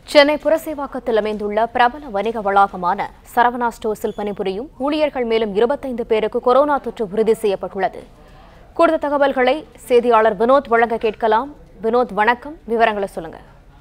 சென்னை புரசேவாக்கத்தில் அமைந்துள்ள பிரபல வணிக வளாகமான சரவணா ஸ்டோர்ஸில் பணிபுரியும் ஊழியர்கள் மேலும் இருபத்தைந்து பேருக்கு கொரோனா தொற்று உறுதி செய்யப்பட்டுள்ளது கூடுதல் தகவல்களை செய்தியாளர் வினோத் வழங்க கேட்கலாம் வினோத் வணக்கம் விவரங்களை சொல்லுங்க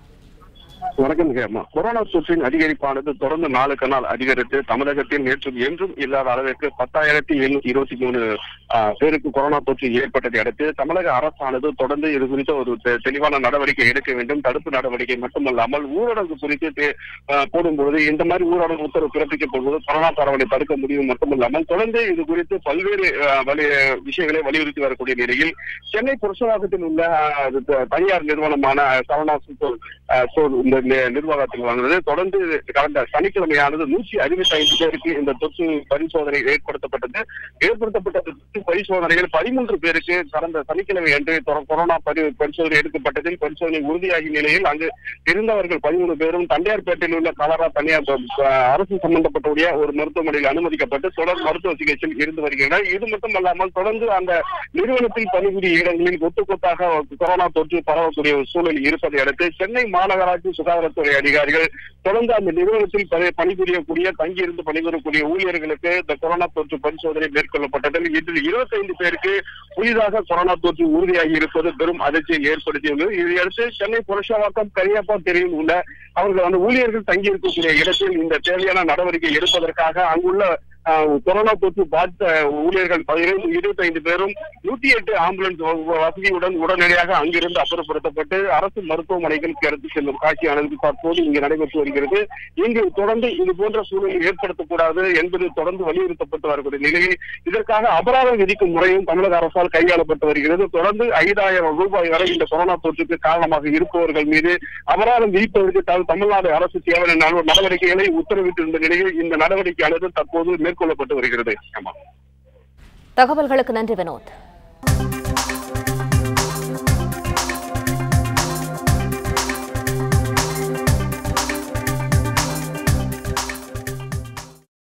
வணக்கம் ஹேமா கொரோனா தொற்றின் அதிகரிப்பானது தொடர்ந்து நாளுக்கு நாள் அதிகரித்து தமிழகத்தில் நேற்று என்றும் இல்லாத அளவிற்கு பத்தாயிரத்தி எழுநூத்தி இருபத்தி மூணு ஆஹ், பேருக்கு கொரோனா தொற்று ஏற்பட்டதை அடுத்து தமிழக அரசானது தொடர்ந்து இது குறித்த ஒரு தெ- தெளிவான நடவடிக்கை எடுக்க வேண்டும் தடுப்பு நடவடிக்கை மட்டுமல்லாமல் ஊரடங்கு குறித்து தே- ஆஹ், போடும்பொழுது இந்த மாதிரி ஊரடங்கு உத்தரவு பிறப்பிக்கப்படுவது கொரோனா பரவலை தடுக்க முடியும் மட்டுமல்லாமல் தொடர்ந்து இது குறித்து பல்வேறு ஆஹ், வலி விஷயங்களை வலியுறுத்தி வரக்கூடிய நிலையில் சென்னை புரசவாக்கத்தில் உள்ள ஆஹ், இது த- தனியார் நிறுவனமான சரவணா ஸ்டோர் ஆஹ், ஸ்டோர் இந்த நி- நிர்வாகத்தில் வாங்கினது தொடர்ந்து கடந்த சனிக்கிழமையானது நூற்றி அறுபத்தி ஐந்து பேருக்கு இந்த தொற்று பரிசோதனை ஏற்படுத்தப்பட்டது ஏற்படுத்தப்பட்ட தொற்று பரிசோதனையில் பதிமூன்று பேருக்கு கடந்த சனிக்கிழமை அன்று தொ- கொரோனா பரி பரிசோதனை எடுக்கப்பட்டதில் பரிசோதனை உறுதியாகிய நிலையில் அங்கு இருந்தவர்கள் பதிமூணு பேரும் தண்டையார்பேட்டையில் உள்ள கலரா தனியார் ப- அரசு சம்பந்தப்பட்டுடைய ஒரு மருத்துவமனையில் அனுமதிக்கப்பட்டு தொடர் மருத்துவ சிகிச்சையில் இருந்து வருகின்றனர் இது மட்டுமல்லாமல் தொடர்ந்து அந்த நிறுவனத்தில் பணிபுரிய இடங்களில் கொத்து கொத்தாக கொரோனா தொற்று பரவக்கூடிய ஒரு சூழல் இருப்பதை அடுத்து சென்னை மாநகராட்சி சுகாதாரத்துறை அதிகாரிகள் தொடர்ந்து அந்த நிறுவனத்தில் பணி- பணிபுரியக்கூடிய தங்கியிருந்து பணிபுரியக்கூடிய ஊழியர்களுக்கு இந்த கொரோனா தொற்று பரிசோதனை மேற்கொள்ளப்பட்டதில் இன்று இருபத்தைந்து பேருக்கு புதிதாக கொரோனா தொற்று உறுதியாகி இருப்பது பெரும் அதிர்ச்சியை ஏற்படுத்தியுள்ளது இதையடுத்து சென்னை புரஷவாக்கம் கரியாப்பா தெருவில் உள்ள அவர்கள் அந்த ஊழியர்கள் தங்கி இருக்கக்கூடிய இடத்தில் இந்த தேவையான நடவடிக்கை எடுப்பதற்காக அங்குள்ள ஆஹ், கொரோனா தொற்று பாதித்த ஊழியர்கள் பதினைந்து இருபத்தைந்து பேரும் நூத்தி எட்டு ஆம்புலன்ஸ் வ- வசதியுடன் உடனடியாக அங்கிருந்து அப்புறப்படுத்தப்பட்டு அரசு மருத்துவமனைகளுக்கு எடுத்து செல்லும் காட்சியானது தற்போது இங்கு நடைபெற்று வருகிறது இங்கு தொடர்ந்து இது போன்ற சூழலை ஏற்படுத்தக்கூடாது என்பது தொடர்ந்து வலியுறுத்தப்பட்டு வரக்கூடிய நிலையில் இதற்காக அபராதம் விதிக்கும் முறையும் தமிழக அரசால் கையாளப்பட்டு வருகிறது தொடர்ந்து ஐந்தாயிரம் ரூபாய் வரை இந்த கொரோனா தொற்றுக்கு காரணமாக இருப்பவர்கள் மீது அபராதம் விதிப்பதற்கு த- தமிழ்நாடு அரசு தேவையான நட- நடவடிக்கைகளை உத்தரவிட்டிருந்த நிலையில் இந்த நடவடிக்கையானது தற்போது மேற்கொள்ளப்பட்டு வருகிறது ஆமா தகவல்களுக்கு நன்றி வினோத்